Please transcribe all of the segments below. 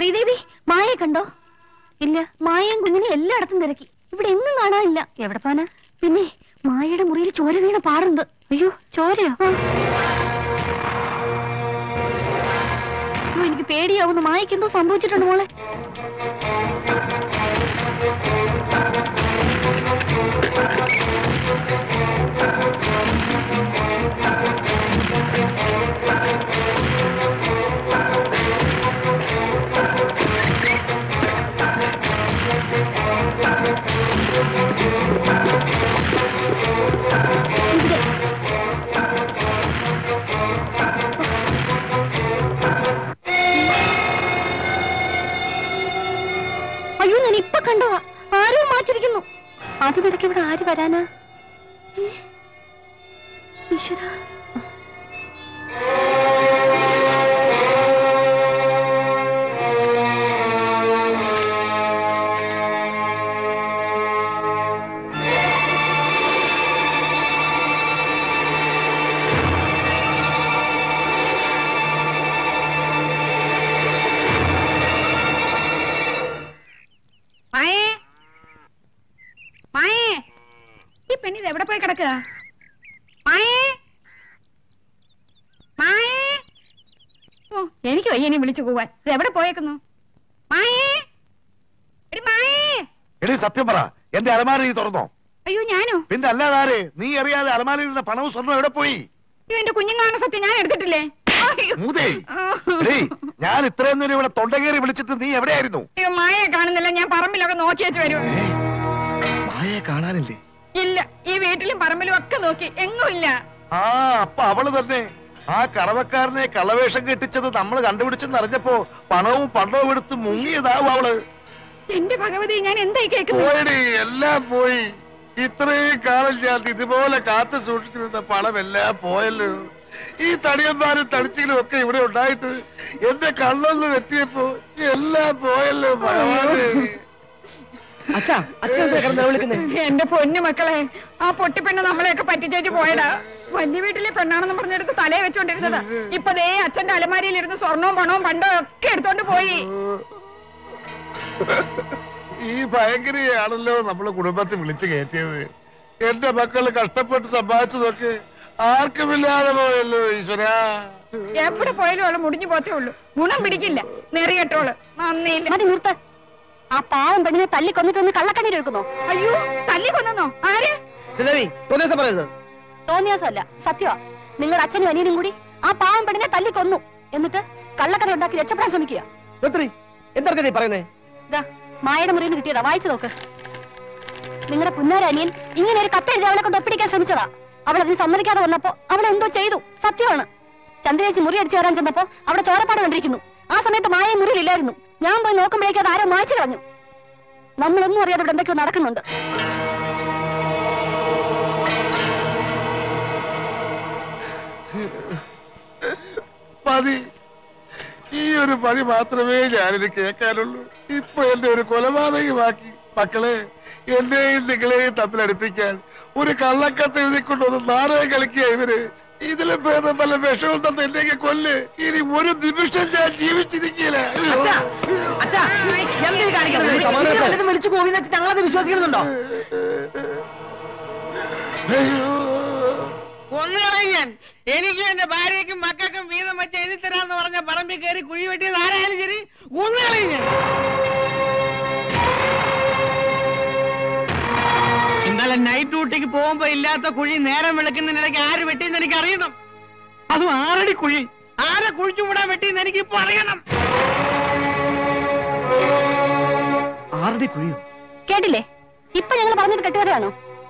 ശ്രീദേവി മായയെ കണ്ടോ ഇല്ല മായയും കുഞ്ഞിനെ എല്ലായിടത്തും തിരക്കി ഇവിടെ എങ്ങും കാണാനില്ല എവിടെ പോനാ പിന്നെ മായയുടെ മുറിയിൽ ചോര വീണ പാടുണ്ട് അയ്യോ ചോരയോ ആ. അയ്യോ എനിക്ക് പേടിയാവുന്നു മായക്ക് എന്തോ സംഭവിച്ചിട്ടുണ്ട് മോളെ ഇവിടെ അയ്യോ ഞാൻ ഇപ്പൊ കണ്ടതാ ആരോ മാറ്റിരിക്കുന്നു അതിനിടയ്ക്ക് ഇവിടെ ആര് വരാനാ ഏ? ഈശ്വരാ മായേ മായേ ഈ പെണ്ണിത് എവിടെ പോയി കിടക്കുക മായേ മായേ ഓ എനിക്ക് വയ്യ ഇനി വിളിച്ചു പോവാൻ ഇത് എവിടെ പോയേക്കുന്നു മായേ എടി മായേ എടി സത്യം പറ എന്റെ അലമാര നീ തുറന്നോ അയ്യോ ഞാനോ പിന്നെ അല്ലാതാരെ നീ അറിയാതെ അലമാരയിൽ ഇരുന്ന പണവും സ്വർണ്ണവും എവിടെ പോയി അയ്യോ എന്റെ കുഞ്ഞുങ്ങളാണ് സത്യം ഞാൻ എടുത്തിട്ടില്ലേ അയ്യോ. മൂതേ ആ. എടീ, ഞാൻ ഇത്രയും നേരം ഇവിടെ തൊണ്ടകേറി വിളിച്ചിട്ട് നീ എവിടെയായിരുന്നു അയ്യോ മായയെ കാണുന്നില്ല ഞാൻ പറമ്പിലൊക്കെ നോക്കി വെച്ച് വരും മായെ കാണാനില്ലേ ഇല്ല ഈ വീട്ടിലും പറമ്പിലും ഒക്കെ നോക്കി എങ്ങും ഇല്ല ആ അപ്പൊ അവള് തന്നെ ആ കറവക്കാരനെ കളവേഷം കെട്ടിച്ചത് നമ്മൾ കണ്ടുപിടിച്ചെന്ന് അറിഞ്ഞപ്പോ പണവും പണ്ടവും എടുത്ത് മുങ്ങിയതാവും അവള് എന്റെ ഭഗവതി ഞാൻ എന്തായി കേൾക്കുന്നത് പോയടി എല്ലാം പോയി ഇത്രയും കാലം ഞാൻ ഇതുപോലെ കാത്തു സൂക്ഷിച്ചിരുന്ന പണം എല്ലാം പോയല്ലോ ഈ തടിയന്മാരും തടിച്ചിലും ഒക്കെ ഇവിടെ ഉണ്ടായിട്ട് എന്റെ കള്ളൊന്ന് വെട്ടിയപ്പോ എല്ലാം പോയല്ലോ ഭഗവാനെ അച്ഛാ അച്ഛൻ എന്താ കിടന്ന് വിളിക്കുന്നേ എന്റെ പൊന്നു മക്കളെ ആ പൊട്ടിപ്പെണ്ണ് നമ്മളെയൊക്കെ പറ്റിച്ചേച്ച് പോയടാ വലിയ വീട്ടിലെ പെണ്ണാണെന്ന് പറഞ്ഞെടുത്ത് തലയെ വെച്ചോണ്ടിരുന്നതാ ഇപ്പൊ ദേ അച്ഛന്റെ അലമാരിയിൽ ഇരുന്ന് സ്വർണവും പണവും പണ്ടവും ഒക്കെ എടുത്തോണ്ട് പോയി ഈ ഭയങ്കരയാണല്ലോ നമ്മള് കുടുംബത്തിൽ വിളിച്ചു കയറ്റിയത് എന്റെ മക്കള് കഷ്ടപ്പെട്ട് സമ്പാദിച്ചതൊക്കെ ആർക്കുമില്ലാതെ പോയല്ലോ ഈശ്വര എവിടെ പോയാലും അവള് മുടിഞ്ഞു പോത്തേ ഉള്ളൂ ഗുണം പിടിക്കില്ല നെറികെട്ടോള് നന്ദിയില്ല മതി നിർത്ത് ആ പാവം പെണ്ണിനെ തല്ലി കൊന്നിട്ടൊന്ന് കള്ളക്കണ്ണീര് എടുക്കുന്നോ അയ്യോ തല്ലി കൊന്നോ ആര് ശ്രീദേവി തോന്നിയ പറയരുത് തോന്നിയാസമല്ല സത്യമാ നിങ്ങളുടെ അച്ഛനും അനിയനും കൂടി ആ പാവം പെണ്ണിനെ തല്ലി കൊന്നു എന്നിട്ട് കള്ളക്കഥ ഉണ്ടാക്കി രക്ഷപ്പെടാൻ ശ്രമിക്കുക നിർത്തി എന്തൊക്കെ നീ പറയുന്നേ ഇതാ മായയുടെ മുറിയിൽ നിന്ന് കിട്ടിയതാ വായിച്ചു നോക്ക് നിങ്ങളുടെ പുന്നാര അനിയൻ ഇങ്ങനെ ഒരു കത്തെഴുതി അവളെ കൊണ്ട് ഒപ്പിടിക്കാൻ ശ്രമിച്ചതാ അവൾ അതിന് സമ്മതിക്കാതെ വന്നപ്പോ അവൾ എന്തോ ചെയ്തു സത്യമാണ് ചന്ദ്രേച്ചി മുറി അടിച്ചു കയറാൻ ചെന്നപ്പോ അവിടെ ചോരപ്പാട് കണ്ടിരിക്കുന്നു ആ സമയത്ത് മായ മുറിയിലില്ലായിരുന്നു ഞാൻ പോയി നോക്കുമ്പോഴേക്കും അത് ആരോ മായ്ച്ചു കളഞ്ഞു നമ്മളൊന്നും അറിയാതെ ഇവിടെ എന്തൊക്കെയോ നടക്കുന്നുണ്ട് മതി ഈ ഒരു പണി മാത്രമേ ഞാനിത് കേൾക്കാനുള്ളൂ ഇപ്പൊ എന്റെ ഒരു കൊലപാതകമാക്കി മക്കളെ എന്നെയും നിങ്ങളെയും തമ്മിലടുപ്പിക്കാൻ ഒരു കള്ളക്കത്ത് എഴുതിക്കൊണ്ടൊന്ന് നാടകം കളിക്കുക ഇവര് ഇതിലും ഭേദം വല്ല വിഷവും തന്ന് എന്നെയൊക്കെ കൊല്ല് ഇനി ഒരു നിമിഷം ഞാൻ ജീവിച്ചിരിക്കില്ല അച്ഛാ അച്ഛാ എന്തിനു കാണിക്കുന്നത് സമാധാനം. നിങ്ങൾ വല്ലതും വിളിച്ചു പോകുന്ന ഞങ്ങളത് വിശ്വസിക്കുന്നുണ്ടോ അയ്യോ കൊന്നുകളയും ഞാൻ എനിക്കും എന്റെ ഭാര്യയ്ക്കും മക്കൾക്കും വീതം വെച്ച് എഴുതി തരാന്ന് പറഞ്ഞ പറമ്പിൽ കയറി കുഴി വെട്ടിയത് ആരായാലും ശരി കൊന്നുകളയും ഞാൻ ഇന്നലെ നൈറ്റ് ഡ്യൂട്ടിക്ക് പോകുമ്പോ ഇല്ലാത്ത കുഴി നേരം വിളക്കുന്നതിനിടയ്ക്ക് ആര് വെട്ടിയെന്ന് എനിക്ക് അറിയണം അതും ആറടി കുഴി ആരെ കുഴിച്ചുകൂടാൻ വെട്ടിയെന്ന് എനിക്ക് ഇപ്പൊ അറിയണം ആരുടെ കുഴിയോ കേട്ടില്ലേ ഇപ്പൊ ഞങ്ങൾ പറഞ്ഞത് കെട്ടുകഥയാണോ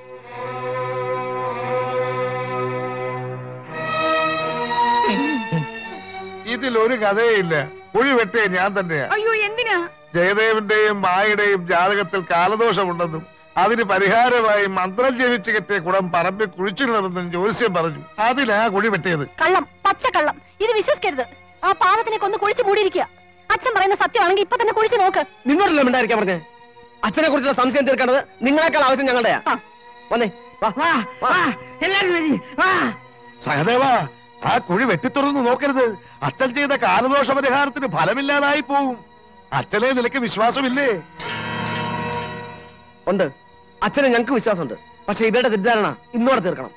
ഇതിലൊരു കഥയില്ല കുഴി വെട്ടിയ ഞാൻ തന്നെയാ അയ്യോ എന്തിനാ ജയദേവന്റെയും മായയുടെയും ജാതകത്തിൽ കാലദോഷമുണ്ടെന്നും അതിന് പരിഹാരമായി മന്ത്രം ജപിച്ച് കെട്ടിയ കുടം പറമ്പിൽ കുഴിച്ചിടണമെന്നും ജ്യോത്സ്യം പറഞ്ഞു അതിനാ കുഴി വെട്ടിയത് കള്ളം പച്ച കള്ളം ഇത് വിശ്വസിക്കരുത് ആ പാവത്തിനെ കൊന്ന് കുഴിച്ചു മൂടിയിരിക്കുക അച്ഛൻ പറയുന്ന സത്യമാണെങ്കിൽ ഇപ്പൊ തന്നെ കുഴിച്ചു നോക്ക് നിന്നോടല്ലോ മിണ്ടായിരിക്കാൻ പറഞ്ഞേ അച്ഛനെ കുറിച്ചുള്ള സംശയം തീർക്കേണ്ടത് നിങ്ങളെക്കാൾ ആവശ്യം ഞങ്ങളുടെയാ ആ. വന്നേ വാ വാ വാ എല്ലാരും വരി വാ സഹദേവ ആ കുഴി വെട്ടിത്തുറന്ന് നോക്കരുത് അച്ഛൻ ചെയ്ത കാലദോഷ പരിഹാരത്തിന് ഫലമില്ലാതായി പോവും അച്ഛനെ നിനക്ക് വിശ്വാസമില്ലേ ഉണ്ട് അച്ഛനെ ഞങ്ങൾക്ക് വിശ്വാസമുണ്ട് പക്ഷെ ഇവരുടെ തെറ്റിദ്ധാരണ ഇന്നോടെ തീർക്കണം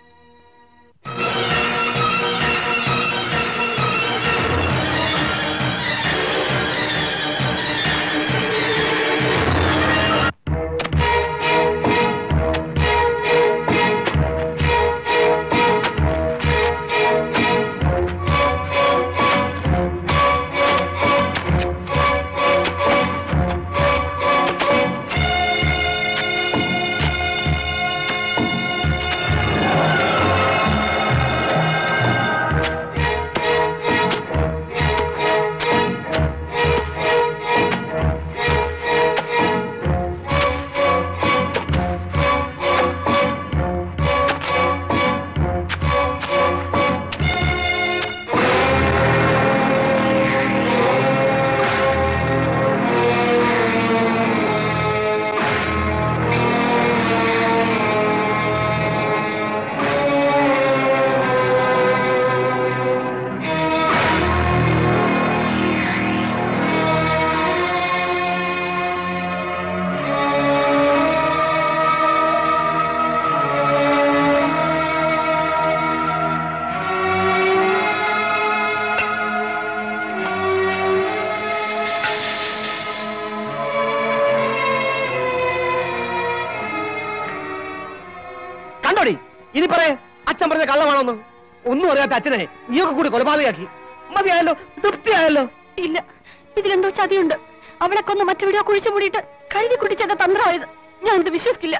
കണ്ടോടി ഇനി പറയേ അച്ഛൻ പറഞ്ഞ കള്ളമാണോന്ന് ഒന്നും അറിയാത്ത അച്ഛനെ നീയൊക്കെ കൂടി കൊലപാതകയാക്കി മതിയായല്ലോ തൃപ്തിയായല്ലോ ഇല്ല ഇതിലെന്തോ ചതിയുണ്ട് അവളെ കൊന്ന് മറ്റെവിടെയോ കുഴിച്ചു മൂടിയിട്ട് കഴുതി കുടിച്ചെന്റെ തന്ത്രമായത് ഞാൻ ഇത് വിശ്വസിക്കില്ല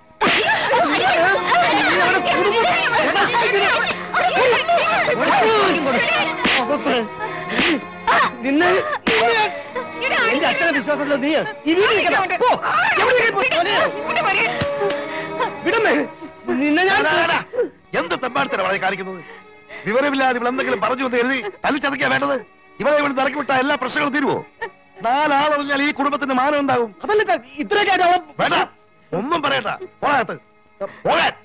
നിന്നെ എന്റെ അച്ഛനെ വിശ്വാസത്തിലോ നീ ഈ വീട് നിൽക്കണ്ട. പോ. എവിടേക്ക് പോ. മോനെ. വിടമ്മേ നിന്നെ ഞാൻ എന്ത് തെമ്പാടത്തിനാണ് അവളെ കാണിക്കുന്നത് വിവരമില്ലാതെ ഇവൾ എന്തെങ്കിലും പറഞ്ഞു എന്ന് എഴുതി തല്ലിച്ചതയ്ക്കാ വേണ്ടത് ഇവളെ ഇവിടെ ഇറക്കി വിട്ട എല്ലാ പ്രശ്നങ്ങളും തീരുവോ നാലാളറിഞ്ഞാൽ ഈ കുടുംബത്തിന് മാനം ഉണ്ടാവും അതല്ല സാർ ഇത്രയൊക്കെ ആയിട്ട് അവൻ വേണ്ട ഒന്നും പറയണ്ട പോകാത്ത് പോകാൻ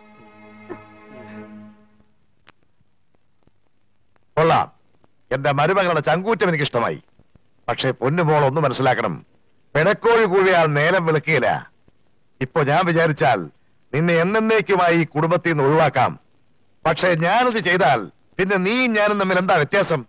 കൊള്ളാം എന്റെ മരുമകളുടെ ചങ്കൂറ്റം എനിക്ക് ഇഷ്ടമായി പക്ഷേ പൊന്നുമോൾ ഒന്ന് മനസ്സിലാക്കണം പിടക്കോഴി കൂടിയാൽ നേരം വിളിക്കുകയില്ല ഇപ്പൊ ഞാൻ വിചാരിച്ചാൽ നിന്നെ എന്നേക്കുമായി ഈ കുടുംബത്തിൽ നിന്ന് ഒഴിവാക്കാം പക്ഷേ ഞാനത് ചെയ്താൽ പിന്നെ നീയും ഞാനും തമ്മിൽ എന്താ വ്യത്യാസം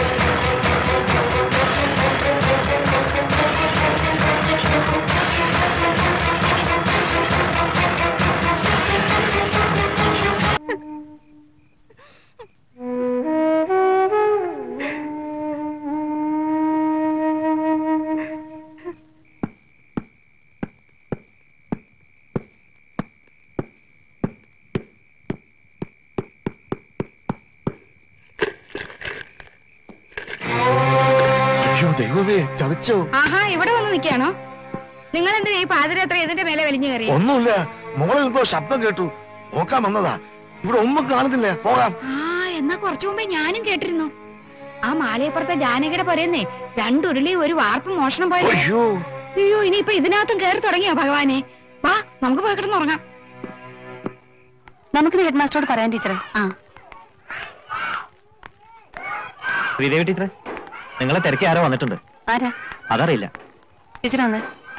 അയ്യോ ദൈവമേ ചതിച്ചോ ആഹാ ഇവിടെ വന്ന് നിൽക്കുകയാണോ നിങ്ങൾ എന്തിനാ ഈ പാതിരാത്രി ഇതിന്റെ മേലെ വലിഞ്ഞു കയറി ഒന്നുമില്ല മോളിൽ എന്തോ ശബ്ദം കേട്ടു നോക്കാൻ വന്നതാ ഇവിടെ ഒന്നും കാണുന്നില്ല പോകാം ആ എന്നാ കുറച്ചു മുമ്പേ ഞാനും കേട്ടിരുന്നു ആ മാളിയപ്പുറത്തെ ജാനകിയുടെ പറയുന്നേ രണ്ടുരുളി ഒരു വാർപ്പ് മോഷണം പോയത് അയ്യോ അയ്യോ ഇനിയിപ്പൊ ഇതിനകത്തും കയറി തുടങ്ങിയോ ഭഗവാനെ വാ നമുക്ക് പോയി കിടന്നുറങ്ങാം നമുക്കിത് ഹെഡ് മാസ്റ്ററോട് പറയാൻ ടീച്ചറെ ആ ശ്രീദേവി ടീച്ചറെ നിങ്ങളെ തിരക്കി ആരോ വന്നിട്ടുണ്ട് ആരാ അതറിയില്ല ടീച്ചർ വന്ന്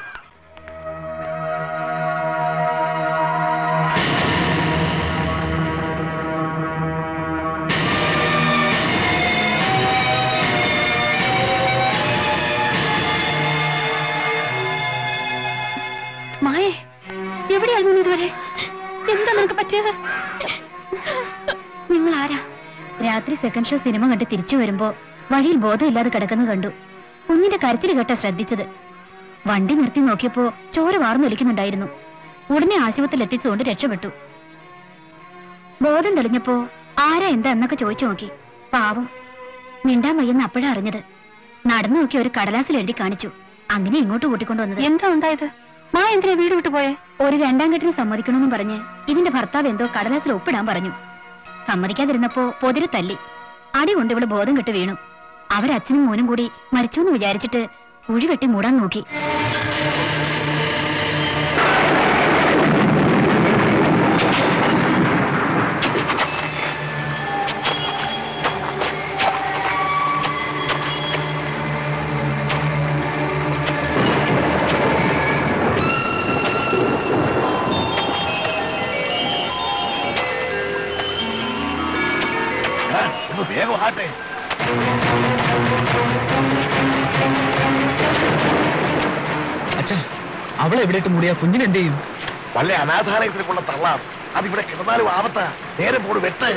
മായേ എവിടെയായിരുന്നു നീ ഇതുവരെ എന്താ നിനക്ക് പറ്റിയത് നിങ്ങൾ ആരാ രാത്രി സെക്കൻഡ് ഷോ സിനിമ കണ്ട് തിരിച്ചു വരുമ്പോ വഴിയിൽ ബോധമില്ലാതെ കിടക്കുന്നത് കണ്ടു കുഞ്ഞിന്റെ കരച്ചിൽ കേട്ടാ ശ്രദ്ധിച്ചത് വണ്ടി നിർത്തി നോക്കിയപ്പോ ചോര വാർന്നൊലിക്കുന്നുണ്ടായിരുന്നു ഉടനെ ആശുപത്രിയിൽ എത്തിച്ചുകൊണ്ട് രക്ഷപ്പെട്ടു ബോധം തെളിഞ്ഞപ്പോ ആരാ എന്താ എന്നൊക്കെ ചോദിച്ചു നോക്കി പാവം മിണ്ടാൻ വയ്യെന്ന് അപ്പോഴാ അറിഞ്ഞത് നടന്നു നോക്കി ഒരു കടലാസിൽ എഴുതി കാണിച്ചു അങ്ങനെ ഇങ്ങോട്ട് കൂട്ടിക്കൊണ്ടുവന്നത് എന്താ ഉണ്ടായത് മാ എന്തിനാ വീട് വിട്ടു പോയെ ഒരു രണ്ടാം കെട്ടിന് സമ്മതിക്കണമെന്നും പറഞ്ഞ് ഇതിന്റെ ഭർത്താവ് എന്തോ കടലാസിൽ ഒപ്പിടാൻ പറഞ്ഞു സമ്മതിക്കാതിരുന്നപ്പോ പൊതിരെ തല്ലി അടി കൊണ്ട് ഇവള് ബോധം കെട്ട് വീണു അവരച്ഛനും മോനും കൂടി മരിച്ചു എന്ന് വിചാരിച്ചിട്ട് കുഴി വെട്ടി മൂടാൻ നോക്കി ഒന്ന് വേഗം ആട്ടെ അച്ഛാ അവളെ എവിടെ ഇട്ട് മൂടിയാ കുഞ്ഞിന് എന്ത് ചെയ്യും വല്ല അനാഥാലയത്തിൽ കൊള്ള തള്ളാം അതിവിടെ കിടന്നാലും ആപത്താ നേരെ പോട് വെട്ട്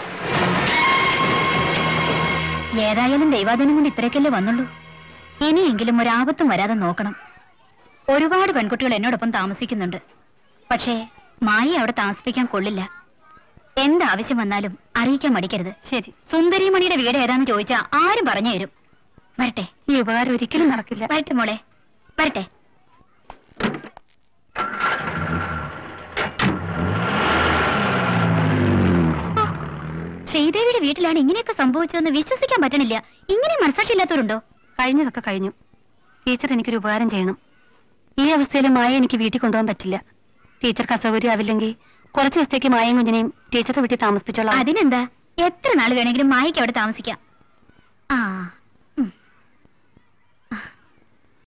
ഏതായാലും ദൈവാധീനം കൊണ്ട് ഇത്രയൊക്കെയല്ലേ വന്നുള്ളൂ ഇനിയെങ്കിലും ഒരാപത്തും വരാതെ നോക്കണം ഒരുപാട് പെൺകുട്ടികൾ എന്നോടൊപ്പം താമസിക്കുന്നുണ്ട് പക്ഷേ മായി അവിടെ താമസിപ്പിക്കാൻ കൊള്ളില്ല എന്താവശ്യം വന്നാലും അറിയിക്കാൻ മടിക്കരുത് ശരി സുന്ദരിമണിയുടെ വീട് ഏതാന്ന് ചോദിച്ചാ ആരും പറഞ്ഞു തരും വരട്ടെ ഈ ഉപകാരം ഒരിക്കലും നടക്കില്ല വരട്ടെ മോളെ വരട്ടെ ഓ, ശ്രീദേവിയുടെ വീട്ടിലാണ് ഇങ്ങനെയൊക്കെ സംഭവിച്ചതെന്ന് വിശ്വസിക്കാൻ പറ്റണില്ല ഇങ്ങനെ മനസാക്ഷിയില്ലാത്തവരുണ്ടോ കഴിഞ്ഞതൊക്കെ കഴിഞ്ഞു ടീച്ചർ എനിക്കൊരു ഉപകാരം ചെയ്യണം ഈ അവസ്ഥയിൽ മായ എനിക്ക് വീട്ടിൽ കൊണ്ടുപോകാൻ പറ്റില്ല ടീച്ചർക്ക് അസൗകര്യമാവില്ലെങ്കിൽ കുറച്ച് ദിവസത്തേക്ക് മായയും കുഞ്ഞിനെയും ടീച്ചറുടെ വീട്ടിൽ താമസിപ്പിച്ചോളാം അതിനെന്താ എത്ര നാൾ വേണമെങ്കിലും മായയ്ക്ക് അവിടെ താമസിക്കാം ആ